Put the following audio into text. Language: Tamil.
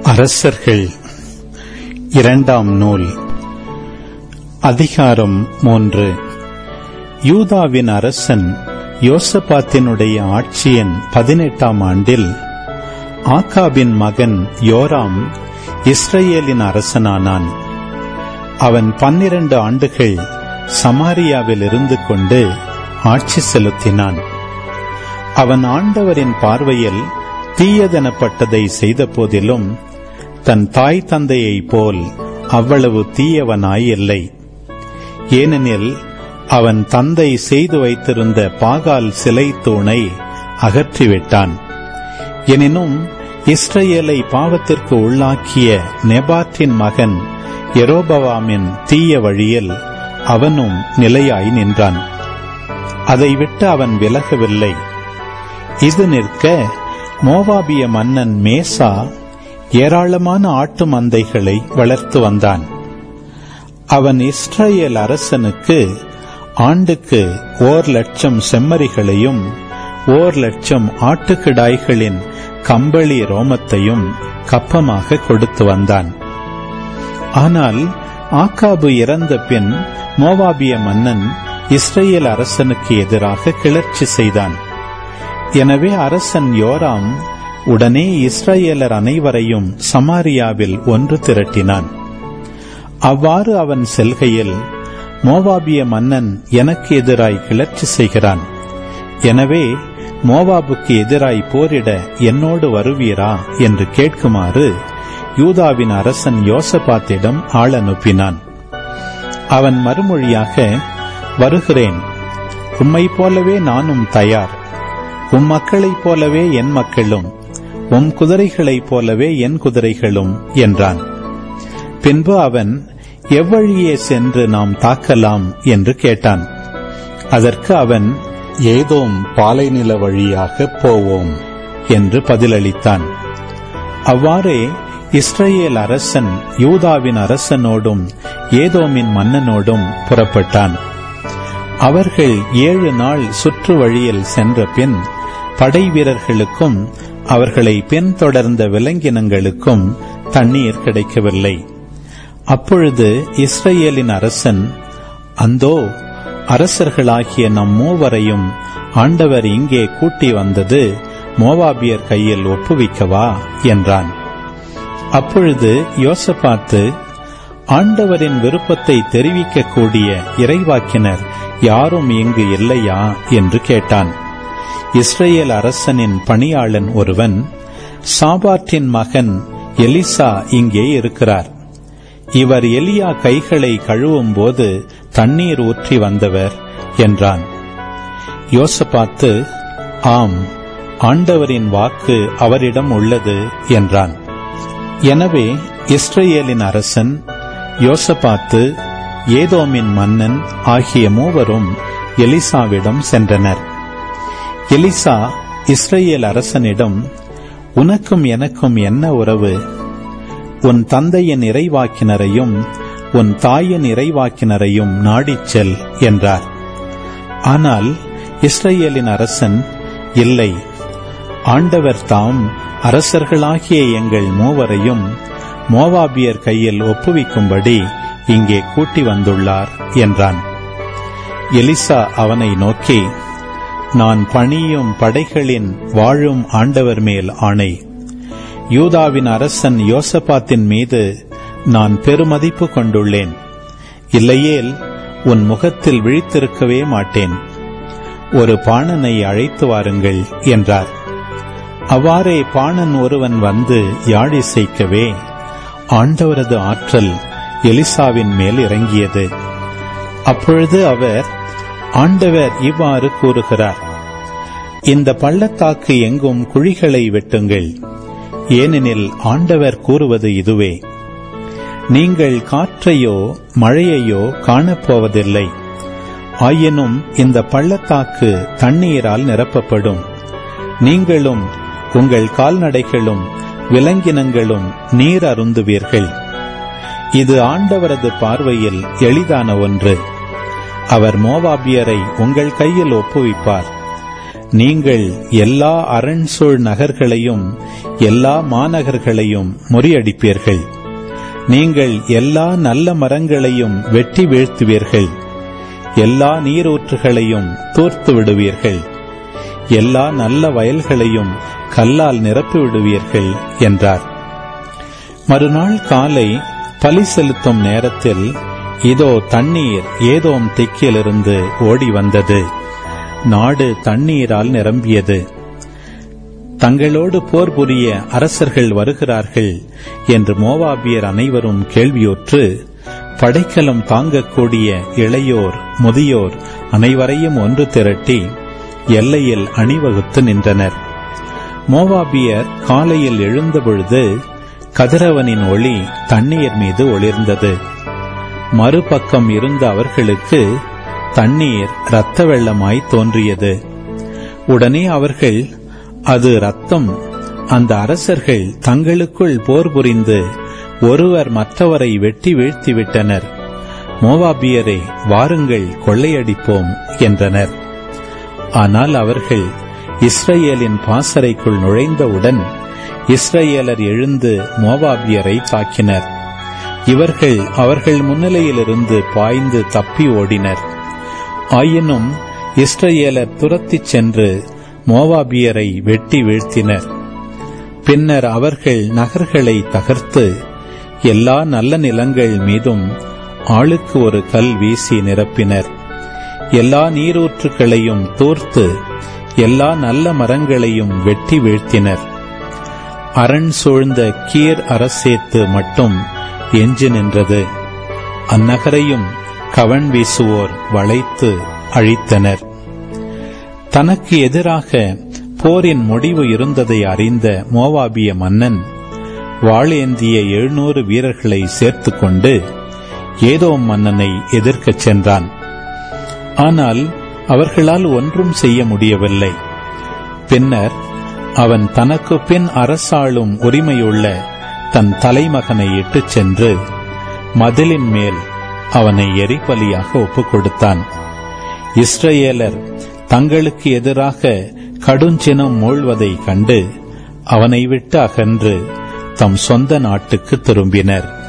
அரசர்கள் இரண்டாம் நூல் அதிகாரம் மூன்று யூதாவின் அரசன் யோசபாத்தினுடைய ஆட்சியின் பதினெட்டாம் ஆண்டில் ஆக்காபின் மகன் யோராம் இஸ்ரேலின் அரசனானான் அவன் பன்னிரண்டு ஆண்டுகள் சமாரியாவில் இருந்து கொண்டு ஆட்சி செலுத்தினான் அவன் ஆண்டவரின் பார்வையில் தீயதெனப்பட்டதை செய்த போதிலும் தன் தாய் தந்தையைப் போல் அவ்வளவு தீயவனாய் இல்லை ஏனெனில் அவன் தந்தை செய்து வைத்திருந்த பாகால் சிலை தூணை அகற்றிவிட்டான் எனினும் இஸ்ரேலை பாவத்திற்கு உள்ளாக்கிய நெபாற்றின் மகன் எரோபவாமின் தீய வழியில் அவனும் நிலையாய் நின்றான் அதை விட்டு அவன் விலகவில்லை இது நிற்க மோவாபிய மன்னன் மேசா ஏராளமான ஆட்டு மந்தைகளை வளர்த்து வந்தான் அவன் இஸ்ரேல் அரசனுக்கு ஆண்டுக்கு ஓர் லட்சம் செம்மறிகளையும் ஓர் லட்சம் ஆட்டுக்கிடாய்களின் கம்பளி ரோமத்தையும் கப்பமாக கொடுத்து வந்தான் ஆனால் ஆக்காபு இறந்த பின் மோவாபிய மன்னன் இஸ்ரேல் அரசனுக்கு எதிராக கிளர்ச்சி செய்தான் எனவே அரசன் யோராம் உடனே இஸ்ரேலர் அனைவரையும் சமாரியாவில் ஒன்று திரட்டினான் அவ்வாறு அவன் செல்கையில் மோவாபிய மன்னன் எனக்கு எதிராய் கிளர்ச்சி செய்கிறான் எனவே மோவாபுக்கு எதிராய் போரிட என்னோடு வருவீரா என்று கேட்குமாறு யூதாவின் அரசன் யோசபாத்திடம் ஆள் அனுப்பினான் அவன் மறுமொழியாக வருகிறேன் உம்மை போலவே நானும் தயார் உம் மக்களைப் போலவே என் மக்களும் உம் குதிரைகளைப் போலவே என் குதிரைகளும் என்றான் பின்பு அவன் எவ்வழியே சென்று நாம் தாக்கலாம் என்று கேட்டான் அதற்கு அவன் ஏதோம் பாலைநில வழியாக போவோம் என்று பதிலளித்தான் அவ்வாறே இஸ்ரேல் அரசன் யூதாவின் அரசனோடும் ஏதோமின் மன்னனோடும் புறப்பட்டான் அவர்கள் ஏழு நாள் சுற்று வழியில் சென்ற பின் படை வீரர்களுக்கும் அவர்களை பின்தொடர்ந்த விலங்கினங்களுக்கும் தண்ணீர் கிடைக்கவில்லை அப்பொழுது இஸ்ரேலின் அரசன் அந்தோ அரசர்களாகிய நம் மூவரையும் ஆண்டவர் இங்கே கூட்டி வந்தது மோவாபியர் கையில் ஒப்புவிக்கவா என்றான் அப்பொழுது யோசபாத்து ஆண்டவரின் விருப்பத்தை தெரிவிக்கக்கூடிய இறைவாக்கினர் யாரும் இங்கு இல்லையா என்று கேட்டான் இஸ்ரேல் அரசனின் பணியாளன் ஒருவன் சாபாற்றின் மகன் எலிசா இங்கே இருக்கிறார் இவர் எலியா கைகளை கழுவும் போது தண்ணீர் ஊற்றி வந்தவர் என்றான் யோசபாத்து ஆம் ஆண்டவரின் வாக்கு அவரிடம் உள்ளது என்றான் எனவே இஸ்ரேலின் அரசன் யோசபாத்து ஏதோமின் மன்னன் ஆகிய மூவரும் எலிசாவிடம் சென்றனர் எலிசா இஸ்ரேல் அரசனிடம் உனக்கும் எனக்கும் என்ன உறவு உன் தந்தையின் இறைவாக்கினரையும் உன் தாயின் இறைவாக்கினரையும் நாடிச் செல் என்றார் ஆனால் இஸ்ரேலின் அரசன் இல்லை ஆண்டவர் தாம் அரசர்களாகிய எங்கள் மூவரையும் மோவாபியர் கையில் ஒப்புவிக்கும்படி இங்கே கூட்டி வந்துள்ளார் என்றான் எலிசா அவனை நோக்கி நான் பணியும் படைகளின் வாழும் ஆண்டவர் மேல் ஆணை யூதாவின் அரசன் யோசபாத்தின் மீது நான் பெருமதிப்பு கொண்டுள்ளேன் இல்லையேல் உன் முகத்தில் விழித்திருக்கவே மாட்டேன் ஒரு பாணனை அழைத்து வாருங்கள் என்றார் அவ்வாறே பாணன் ஒருவன் வந்து யாழிசைக்கவே ஆண்டவரது ஆற்றல் எலிசாவின் மேல் இறங்கியது அப்பொழுது அவர் ஆண்டவர் இவ்வாறு கூறுகிறார் இந்த பள்ளத்தாக்கு எங்கும் குழிகளை வெட்டுங்கள் ஏனெனில் ஆண்டவர் கூறுவது இதுவே நீங்கள் காற்றையோ மழையையோ காணப்போவதில்லை ஆயினும் இந்த பள்ளத்தாக்கு தண்ணீரால் நிரப்பப்படும் நீங்களும் உங்கள் கால்நடைகளும் விலங்கினங்களும் நீர் அருந்துவீர்கள் இது ஆண்டவரது பார்வையில் எளிதான ஒன்று அவர் மோவாபியரை உங்கள் கையில் ஒப்புவிப்பார் நீங்கள் எல்லா அரண்சூழ் நகர்களையும் எல்லா மாநகர்களையும் முறியடிப்பீர்கள் நீங்கள் எல்லா நல்ல மரங்களையும் வெட்டி வீழ்த்துவீர்கள் எல்லா நீரூற்றுகளையும் தூர்த்து விடுவீர்கள் எல்லா நல்ல வயல்களையும் கல்லால் நிரப்பி விடுவீர்கள் என்றார் மறுநாள் காலை பலி செலுத்தும் நேரத்தில் இதோ தண்ணீர் ஏதோம் திக்கிலிருந்து ஓடி வந்தது நாடு தண்ணீரால் நிரம்பியது தங்களோடு போர் புரிய அரசர்கள் வருகிறார்கள் என்று மோவாபியர் அனைவரும் கேள்வியுற்று படைக்கலம் தாங்கக்கூடிய இளையோர் முதியோர் அனைவரையும் ஒன்று திரட்டி எல்லையில் அணிவகுத்து நின்றனர் மோவாபியர் காலையில் எழுந்தபொழுது கதிரவனின் ஒளி தண்ணீர் மீது ஒளிர்ந்தது மறுபக்கம் இருந்த அவர்களுக்கு தண்ணீர் இரத்த வெள்ளமாய் தோன்றியது உடனே அவர்கள் அது ரத்தம் அந்த அரசர்கள் தங்களுக்குள் போர் புரிந்து ஒருவர் மற்றவரை வெட்டி வீழ்த்திவிட்டனர் மோவாபியரே வாருங்கள் கொள்ளையடிப்போம் என்றனர் ஆனால் அவர்கள் இஸ்ரேலின் பாசறைக்குள் நுழைந்தவுடன் இஸ்ரேலர் எழுந்து மோவாபியரை தாக்கினர் இவர்கள் அவர்கள் முன்னிலையிலிருந்து பாய்ந்து தப்பி ஓடினர் ஆயினும் இஸ்ரேலர் துரத்திச் சென்று மோவாபியரை வெட்டி வீழ்த்தினர் பின்னர் அவர்கள் நகர்களை தகர்த்து எல்லா நல்ல நிலங்கள் மீதும் ஆளுக்கு ஒரு கல் வீசி நிரப்பினர் எல்லா நீரூற்றுகளையும் தூர்த்து எல்லா நல்ல மரங்களையும் வெட்டி வீழ்த்தினர் அரண் சூழ்ந்த கீர் அரசேத்து மட்டும் எஞ்சி நின்றது அந்நகரையும் கவன் வீசுவோர் வளைத்து அழித்தனர் தனக்கு எதிராக போரின் முடிவு இருந்ததை அறிந்த மோவாபிய மன்னன் வாளேந்திய எழுநூறு வீரர்களை சேர்த்துக் கொண்டு ஏதோ மன்னனை எதிர்க்கச் சென்றான் ஆனால் அவர்களால் ஒன்றும் செய்ய முடியவில்லை பின்னர் அவன் தனக்கு பின் அரசாளும் உரிமையுள்ள தன் தலைமகனை இட்டுச் சென்று மதிலின் மேல் அவனை எரிபலியாக ஒப்புக் கொடுத்தான் இஸ்ரேலர் தங்களுக்கு எதிராக கடுஞ்சினம் மூழ்வதை கண்டு அவனை விட்டு அகன்று தம் சொந்த நாட்டுக்கு திரும்பினர்